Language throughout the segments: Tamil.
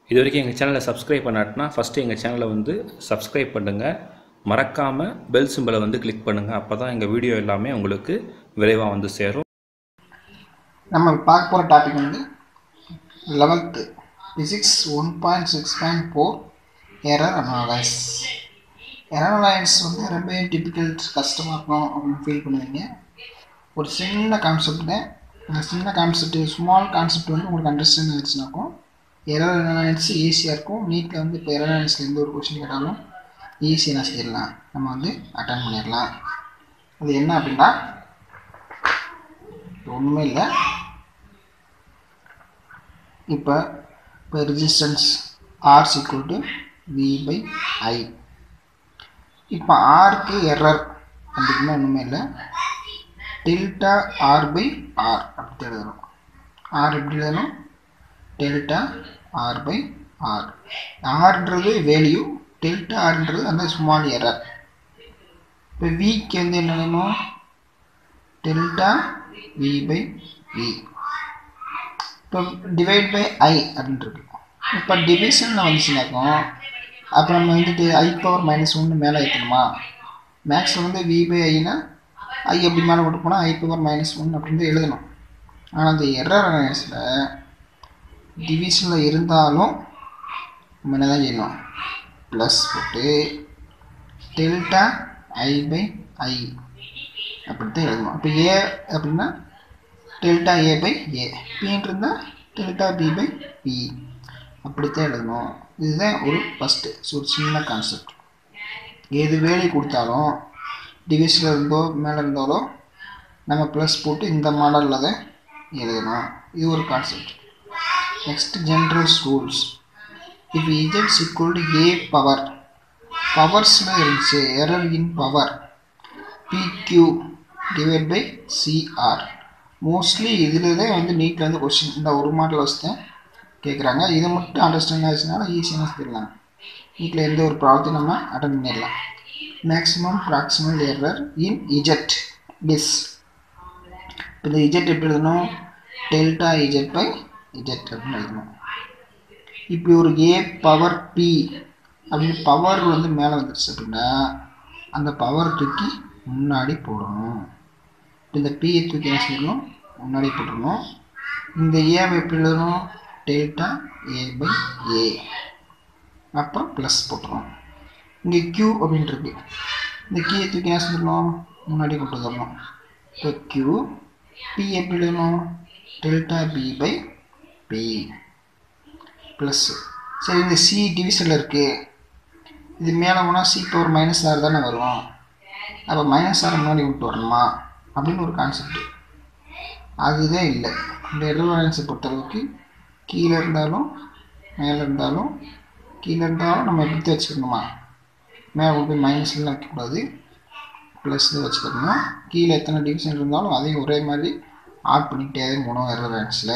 இது வரைக்கும் எங்கள் சேனலை சப்ஸ்கிரைப் பண்ணாட்டினா ஃபஸ்ட்டு எங்கள் சேனலை வந்து சப்ஸ்கிரைப் பண்ணுங்கள் மறக்காமல் பெல் சிம்பலை வந்து கிளிக் பண்ணுங்கள் அப்போ தான் எங்கள் வீடியோ எல்லாமே உங்களுக்கு விரைவாக வந்து சேரும் நம்ம பார்க்க போகிற டாபிக் வந்து eleventh physics one point six point four error analyse error analyse வந்து ரொம்ப டிஃபிகல்ட் கஷ்டமாக இருக்கும் அப்படின்னு ஃபீல் பண்ணுவீங்க ஒரு சின்ன கான்செப்ட் தான் அந்த சின்ன கான்செப்ட் ஸ்மால் கான்செப்ட் வந்து உங்களுக்கு அண்டர்ஸ்டாண்ட் ஆயிடுச்சுனாக்கும் எரர் அனாலிஸ் ஈஸியாக இருக்கும் நீட்டில் வந்து இப்போ எரர் அனாலிஸில் எந்த ஒரு கொஸ்டின் கேட்டாலும் ஈஸியாக என்ன செஞ்சிடலாம் நம்ம வந்து அட்டன் பண்ணிடலாம் அது என்ன அப்படின்னா ஒன்றுமே இல்லை இப்போ இப்போ resistance R equal to V by I இப்போ ஆருக்கு எரர் அப்படின்னா ஒன்றுமே இல்லை டெல்டா ஆர் பை ஆர் அப்படி எழுதணும் ஆர் எப்படி எழுதணும் டெல்டா ஆர் பை ஆர் ஆர்ன்றது வேல்யூ டெல்டா ஆர்ன்றது அந்த ஸ்மால் எரர் இப்போ விக்கு வந்து என்ன வேணும் டெல்டா வி பை வி இப்போ டிவைட் பை ஐ அப்படின்ட்டு இப்போ டிவிஷனில் வந்துச்சுனாக்கும் அப்போ நம்ம வந்துட்டு ஐ பவர் மைனஸ் ஒன்று மேலே ஏற்றணுமா மேக்ஸில் வந்து வி பை ஐனா ஐ எப்படி மேலே கொண்டு போனால் ஐ பவர் மைனஸ் ஒன் அப்படின்னு எழுதணும் ஆனால் அந்த எரர் அனாலிஸில் டிவிஷனில் இருந்தாலும் நம்ம என்ன தான் செய்யணும் ப்ளஸ் போட்டு டெல்டா ஐ பை ஐ அப்படி தான் எழுதணும் இப்போ ஏ அப்படின்னா டெல்டா ஏ பை ஏ பின்னு இருந்தால் டெல்டா பி பை பி அப்படித்தான் எழுதணும் இதுதான் ஒரு ஃபஸ்ட்டு ஸோ ஒரு சின்ன கான்செப்ட் எது வேலை கொடுத்தாலும் டிவிஷனில் இருந்தோ மேலே இருந்தாலோ நம்ம ப்ளஸ் போட்டு இந்த மாடலில் தான் எழுதணும் இது ஒரு கான்செப்ட் நெக்ஸ்ட் ஜென்ரல் ரூல்ஸ் இப்போ Z is equal to A power பவர்ஸில் இருந்துச்சு error in power p q divide by C R mostly இதில் தான் வந்து நீட்டில் வந்து கொஸ்டின் இந்த ஒரு மாடல் வச்சு தான் கேட்குறாங்க இதை மட்டும் அண்டர்ஸ்டாண்ட் ஆச்சுனால ஈஸியாக சொல்லிடலாம் நீட்டில் எந்த ஒரு ப்ராப்ளத்தையும் நம்ம அட்டன் பண்ணிடலாம் maximum proximal error in Z S இப்போ இந்த இஜெட் எப்படி எழுதணும் டெல்டா இஜெட் பை இஜெட் அப்படின்னு எழுதணும் இப்போ ஒரு ஏ பவர் பி அப்படின்னு பவர் வந்து மேலே வந்துருச்சு அப்படின்னா அந்த பவர் தூக்கி முன்னாடி போடணும் இந்த பியை தூக்கி என்ன செய்யணும் முன்னாடி போட்டுடணும் இந்த ஏவை எப்படி எழுதணும் டெல்டா ஏ பை ஏ அப்புறம் ப்ளஸ் போட்டுருவோம் இங்கே க்யூ அப்படின்ட்டு இந்த கீயை தூக்கி என்ன செஞ்சிடணும் முன்னாடி கொண்டு வந்துடணும் இப்போ க்யூ பி எப்படி எழுதணும் delta B by B plus சரி இந்த சி டிவிஷனில் இருக்குது இது மேலே போனால் சி பவர் மைனஸ் ஆர் தானே வரும் அப்போ மைனஸ் ஆர் முன்னாடி விட்டு வரணுமா அப்படின்னு ஒரு கான்செப்ட் அதுதான் இல்லை இந்த எலவன்ஸை பொறுத்தளவுக்கு கீழே இருந்தாலும் மேலே இருந்தாலும் கீழே இருந்தாலும் நம்ம எப்படி வச்சுக்கணுமா மேலே கொண்டு போய் மைனஸ்லாம் வைக்கக்கூடாது ப்ளஸில் வச்சுக்கணும் கீழே எத்தனை டிவிஷன் இருந்தாலும் அதையும் ஒரே மாதிரி ஆட் பண்ணிக்கிட்டே போகணும் எலவன்ஸில்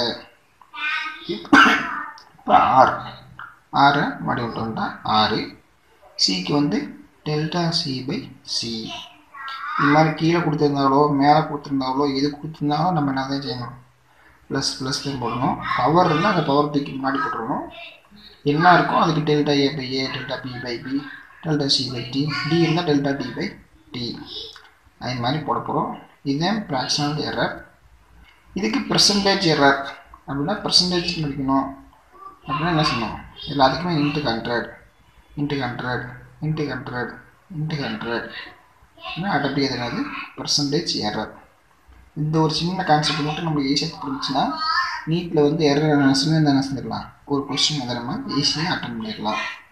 இப்போ ஆர் ஆறை மறுபடி விட்டு வந்தால் ஆறு சிக்கு வந்து டெல்டா சி பை சி இது மாதிரி கீழே கொடுத்துருந்தாலோ மேலே கொடுத்துருந்தாலோ எது கொடுத்துருந்தாலும் நம்ம என்ன தான் செய்யணும் ப்ளஸ் ப்ளஸ் தான் போடணும் பவர் இருந்தால் அந்த பவர் தூக்கி முன்னாடி போட்டுருணும் என்ன இருக்கோ அதுக்கு delta A by A delta B by B delta C by D D இருந்தால் டெல்டா டி பை டி அது மாதிரி போட போகிறோம் இதுதான் ப்ராக்ஷனல் எரர் இதுக்கு பெர்சன்டேஜ் எரர் அப்படின்னா பெர்சன்டேஜ் முடிக்கணும் அப்படின்னா என்ன செய்யணும் எல்லாத்துக்குமே into hundred into hundred into hundred into hundred automatic என்னது பர்சன்டேஜ் எரர் இந்த ஒரு சின்ன கான்செப்ட் மட்டும் நம்மளுக்கு ஈஸியாக புரிஞ்சுன்னா நீட்டில் வந்து எரர் அனாலிசிஸ் என்ன செஞ்சிடலாம் ஒரு கொஸ்டின் அதை நம்ம ஈஸியாக அட்டன் பண்ணிடலாம்